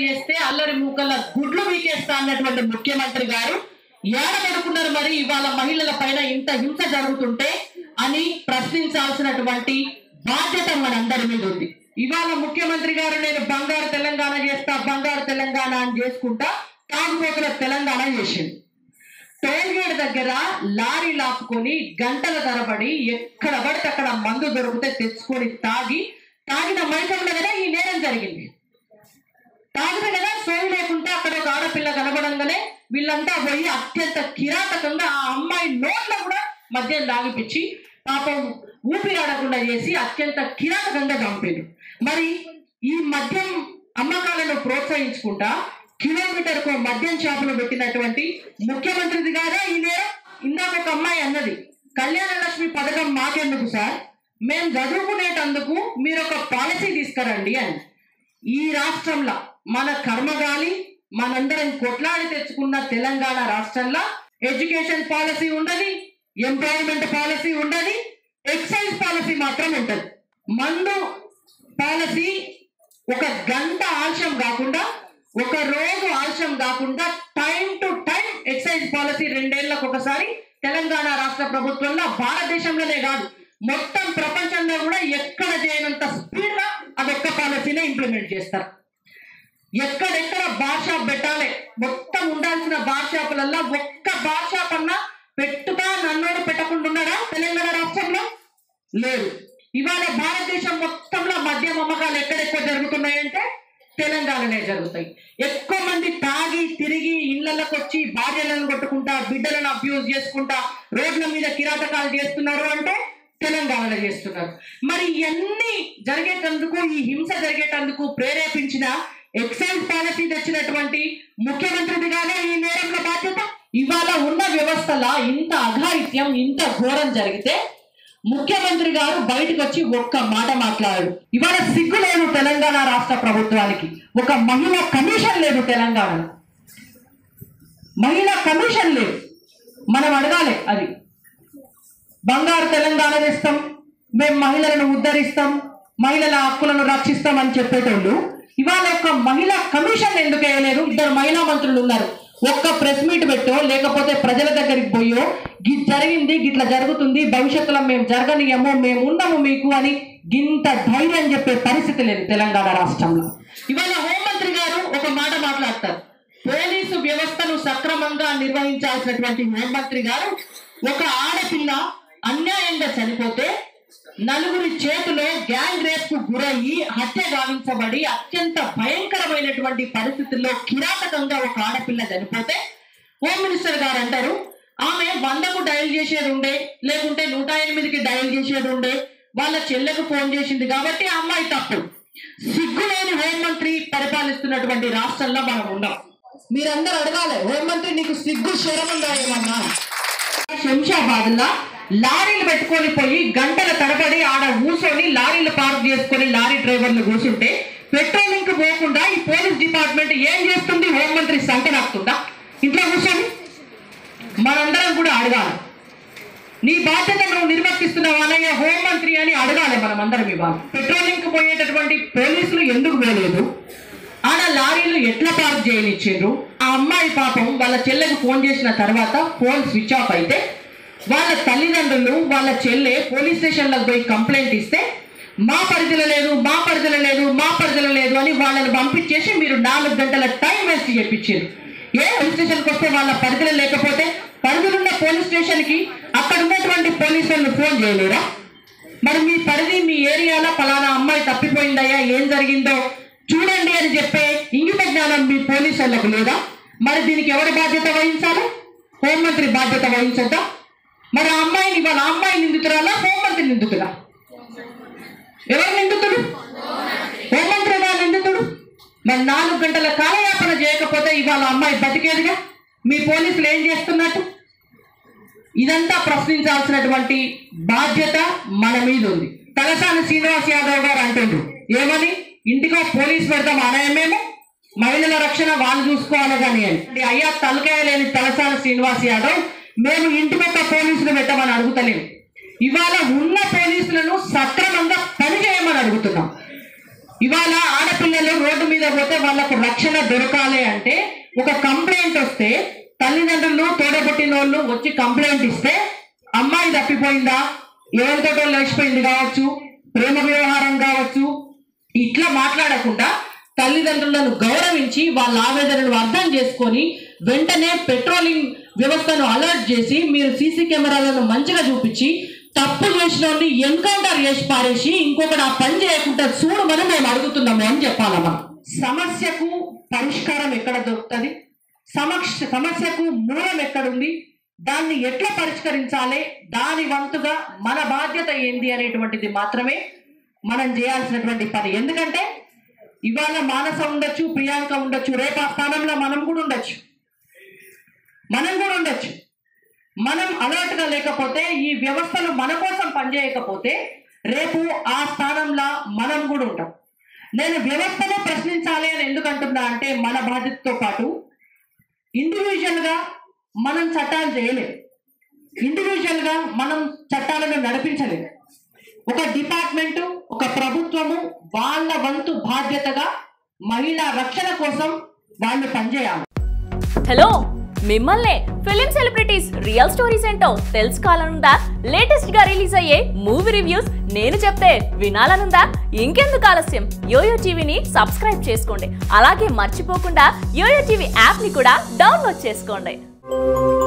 చేస్తే అల్లరి మూకల గుడ్లు వీకేస్తా అన్నటువంటి ముఖ్యమంత్రి గారు ఏడబడుకున్నారు మరి ఇవాళ మహిళల పైన ఇంత హింస జరుగుతుంటే అని ప్రశ్నించాల్సినటువంటి బాధ్యత మనందరి మీద ఉంది ఇవాళ ముఖ్యమంత్రి గారు నేను బంగారు తెలంగాణ చేస్తా బంగారు తెలంగాణ అని చేసుకుంటా తాగుబోతుల తెలంగాణ చేసింది టోల్గేట్ దగ్గర లారీ లాపుకొని గంటల తరబడి ఎక్కడ పడితే అక్కడ మందు దొరికితే తెచ్చుకొని తాగి తాగిన మైకంలో కదా ఈ నేరం జరిగింది తాగితే కదా సోయి లేకుంటే అక్కడ ఒక ఆడపిల్ల కనబడంగానే వీళ్ళంతా పోయి అత్యంత కిరాతకంగా ఆ అమ్మాయి నోట్లో కూడా మద్యం దాగిపించి పాపం ఊపిరాడకుండా చేసి అత్యంత కిరాతకంగా చంపారు మరి ఈ మద్యం అమ్మకాలను ప్రోత్సహించుకుంటా కిలోమీటర్ కు మద్యం షాపులు పెట్టినటువంటి ముఖ్యమంత్రిది గారా ఈ నేరం ఇందాక ఒక అమ్మాయి అన్నది కళ్యాణ లక్ష్మి పథకం మాకెందుకు సార్ మేము చదువుకునేటందుకు మీరు ఒక పాలసీ తీసుకురండి అని ఈ రాష్ట్రంలో మన కర్మగాలి మనందరం కొట్లాడి తెచ్చుకున్న తెలంగాణ రాష్ట్రంలో ఎడ్యుకేషన్ పాలసీ ఉండదు ఎంప్లాయ్మెంట్ పాలసీ ఉండదు ఎక్సైజ్ పాలసీ మాత్రం ఉంటది మందు పాలసీ ఒక గంట ఆలస్యం కాకుండా ఒక రోజు ఆలస్యం కాకుండా time to time excise policy రెండేళ్లకు ఒకసారి తెలంగాణ రాష్ట్ర ప్రభుత్వంలో భారతదేశంలోనే కాదు మొత్తం ప్రపంచంలో కూడా ఎక్కడ చేయనంత స్పీడ్ గా అదొక్క పాలసీనే ఇంప్లిమెంట్ చేస్తారు ఎక్కడెక్కడ బార్ షాప్ పెట్టాలి మొత్తం ఉండాల్సిన బార్ షాపులల్లో ఒక్క బార్ షాప్ అన్నా పెట్టుగా నన్నోడు పెట్టకుండా ఉన్నాడా తెలంగాణ రాష్ట్రంలో లేదు ఇవాళ భారతదేశం మొత్తంలో మద్యం అమ్మకాలు ఎక్కడెక్కువ జరుగుతున్నాయంటే తెలంగాణనే జరుగుతాయి ఎక్కువ మంది తాగి తిరిగి ఇళ్లలోకి వచ్చి భార్యలను కొట్టుకుంటా బిడ్డలను అబ్యూజ్ చేసుకుంటా రోడ్ల మీద కిరాతకాలు చేస్తున్నారు అంటే తెలంగాణలో చేస్తున్నారు మరి ఇవన్నీ జరిగేటందుకు ఈ హింస జరిగేటందుకు ప్రేరేపించిన ఎక్సైజ్ పాలసీ తెచ్చినటువంటి ముఖ్యమంత్రిదిగానే ఈ నేరంలో బాధ్యత ఇవాళ ఉన్న వ్యవస్థల ఇంత అఘాయిత్యం ఇంత ఘోరం జరిగితే ముఖ్యమంత్రి గారు బయటకు వచ్చి ఒక్క మాట మాట్లాడాడు ఇవాళ సిగ్గు లేదు తెలంగాణ రాష్ట్ర ప్రభుత్వానికి ఒక మహిళా కమిషన్ లేదు తెలంగాణలో మహిళా కమిషన్ లేదు మనం అడగాలి అది బంగారు తెలంగాణ తెస్తాం మేము మహిళలను ఉద్ధరిస్తాం మహిళల హక్కులను రక్షిస్తాం అని చెప్పేటోళ్ళు ఇవాళ ఒక మహిళా కమిషన్ ఎందుకు వేయలేదు ఇద్దరు మహిళా మంత్రులు ఉన్నారు ఒక్క ప్రెస్ మీట్ పెట్టో లేకపోతే ప్రజల దగ్గరికి పోయో గి జరిగింది గిట్లా జరుగుతుంది భవిష్యత్తులో మేము జరగనీయము మేము ఉన్నాము మీకు అని గింత ధైర్యం చెప్పే పరిస్థితి లేదు తెలంగాణ రాష్ట్రంలో ఇవాళ హోంమంత్రి గారు ఒక మాట మాట్లాడతారు పోలీసు వ్యవస్థను సక్రమంగా నిర్వహించాల్సినటువంటి హోంమంత్రి గారు ఒక ఆడపిల్ల అన్యాయంగా చనిపోతే నలుగురి చేతిలో గ్యాంగ్ రేప్ కు గురయ్యి హత్య గావించబడి అత్యంత భయంకరమైనటువంటి పరిస్థితుల్లో కిరాతకంగా ఒక ఆడపిల్ల చనిపోతే హోమ్ మినిస్టర్ గారు అంటారు ఆమె వందకు డయల్ చేసేది ఉండే లేకుంటే నూట ఎనిమిదికి డయల్ చేసేది ఉండే వాళ్ళ చెల్లెకు ఫోన్ చేసింది కాబట్టి ఆ అమ్మాయి తప్పు సిగ్గులేని హోంమంత్రి పరిపాలిస్తున్నటువంటి రాష్ట్రంలో మనం ఉన్నాం మీరందరూ అడగాలి హోంమంత్రి నీకు సిగ్గు శరమంగా ఏమన్నా శంషాబాద్ లా లారీలు పెట్టుకొని పోయి గంటల తరబడి ఆడ కూర్చొని లారీలు పార్క్ చేసుకొని లారీ డ్రైవర్లు కూర్చుంటే పెట్రోలింగ్ కు పోకుండా ఈ పోలీస్ డిపార్ట్మెంట్ ఏం చేస్తుంది హోంమంత్రి సంకనాకుతుందా ఇంట్లో కూర్చొని మనందరం కూడా అడగాలి నీ బాధ్యత నువ్వు నిర్వర్తిస్తున్నావు అన్నయ్య హోంమంత్రి అని అడగాలి మనం అందరం ఇవాళ పెట్రోలింగ్ కు పోయేటటువంటి పోలీసులు ఎందుకు పోలేదు ఆడ లారీలు ఎట్లా పార్క్ చేయనిచ్చారు ఆ అమ్మాయి పాపం వాళ్ళ చెల్లెకు ఫోన్ చేసిన తర్వాత ఫోన్ స్విచ్ ఆఫ్ అయితే వాళ్ళ తల్లిదండ్రులు వాళ్ళ చెల్లె పోలీస్ స్టేషన్లకు పోయి కంప్లైంట్ ఇస్తే మా పరిధిలో లేదు మా పరిధిలో లేదు మా పరిధిలో లేదు అని వాళ్ళని పంపించేసి మీరు నాలుగు గంటల టైం వేస్ట్ చేయించారు ఏ పోలీస్ స్టేషన్కి వస్తే వాళ్ళ పరిధిలో లేకపోతే పరిధిలున్న పోలీస్ స్టేషన్కి అక్కడ ఉన్నటువంటి పోలీసు వాళ్ళు ఫోన్ చేయలేరా మరి మీ పరిధి మీ ఏరియాలో ఫలానా అమ్మాయి తప్పిపోయిందయ్యా ఏం జరిగిందో చూడండి అని చెప్పే ఇంగిత జ్ఞానం మీ పోలీసు వాళ్ళకు లేదా మరి దీనికి ఎవరి బాధ్యత వహించాలి హోంమంత్రి బాధ్యత వహించద్దా మరి ఆ అమ్మాయిని వాళ్ళ అమ్మాయి నిందితురాలా హోంమంత్రి నిందితురా ఎవరు నిందితుడు హోంమంత్రి గారు నిందితుడు మరి నాలుగు గంటల కాలయాపన చేయకపోతే ఇవాళ అమ్మాయి బతికేదిగా మీ పోలీసులు ఏం చేస్తున్నట్టు ఇదంతా ప్రశ్నించాల్సినటువంటి బాధ్యత మన మీద ఉంది తలసాని శ్రీనివాస్ యాదవ్ గారు అంటుండ్రు ఏమని ఇంటికో పోలీస్ పెడతాం అనయమేమో మహిళల రక్షణ వాళ్ళు చూసుకోవాలి కానీ అని అయ్యా తలకాయ లేని తలసాని శ్రీనివాస్ యాదవ్ మేము ఇంటికొక పోలీసులు పెట్టమని అడుగుతలేము ఇవాళ ఉన్న పోలీసులను సక్రమంగా పనిచేయమని అడుగుతున్నాం ఇవాళ ఆడపిల్లలు రోడ్డు మీద పోతే వాళ్ళకు రక్షణ దొరకాలి అంటే ఒక కంప్లైంట్ వస్తే తల్లిదండ్రులు తోడబుట్టిన వాళ్ళు వచ్చి కంప్లైంట్ ఇస్తే అమ్మాయి తప్పిపోయిందా ఎవరితోటో లేచిపోయింది కావచ్చు ప్రేమ వ్యవహారం కావచ్చు ఇట్లా మాట్లాడకుండా తల్లిదండ్రులను గౌరవించి వాళ్ళ ఆవేదనను అర్థం చేసుకొని వెంటనే పెట్రోలింగ్ వ్యవస్థను అలర్ట్ చేసి మీరు సీసీ కెమెరాలను మంచిగా చూపించి తప్పు చేసిన వాడిని ఎన్కౌంటర్ చేసి పారేసి ఇంకొకటి ఆ పని చేయకుండా చూడమని మేము అడుగుతున్నాము అని చెప్పాలి మనం సమస్యకు పరిష్కారం ఎక్కడ దొరుకుతుంది సమక్ష సమస్యకు మూలం ఎక్కడుంది దాన్ని ఎట్లా పరిష్కరించాలి దాని వంతుగా మన బాధ్యత ఏంది అనేటువంటిది మాత్రమే మనం చేయాల్సినటువంటి పని ఎందుకంటే ఇవాళ మానస ఉండొచ్చు ప్రియాంక ఉండొచ్చు రేపు ఆ స్థానంలో మనం కూడా ఉండొచ్చు మనం కూడా ఉండొచ్చు మనం అలర్ట్ గా లేకపోతే ఈ వ్యవస్థలు మన కోసం పనిచేయకపోతే రేపు ఆ స్థానంలో మనం కూడా ఉంటాం నేను వ్యవస్థను ప్రశ్నించాలి అని ఎందుకు అంటున్నా అంటే మన బాధ్యతతో పాటు ఇండివిజువల్ గా మనం చట్టాలు చేయలేము ఇండివిజువల్ గా మనం చట్టాలను నడిపించలేము ఒక డిపార్ట్మెంట్ ఒక ప్రభుత్వము వాళ్ళ వంతు బాధ్యతగా మహిళా రక్షణ కోసం వాళ్ళు పనిచేయాలి హలో మిమ్మల్నే ఫిలిం సెలబ్రిటీస్ రియల్ స్టోరీస్ ఏంటో తెలుసుకోవాలనుందా లేటెస్ట్ గా రిలీజ్ అయ్యే మూవీ రివ్యూస్ నేను చెప్తే వినాలనుందా ఇంకెందుకు ఆలస్యం యోయో టీవీని సబ్స్క్రైబ్ చేసుకోండి అలాగే మర్చిపోకుండా యోయో టీవీ యాప్ ని కూడా డౌన్లోడ్ చేసుకోండి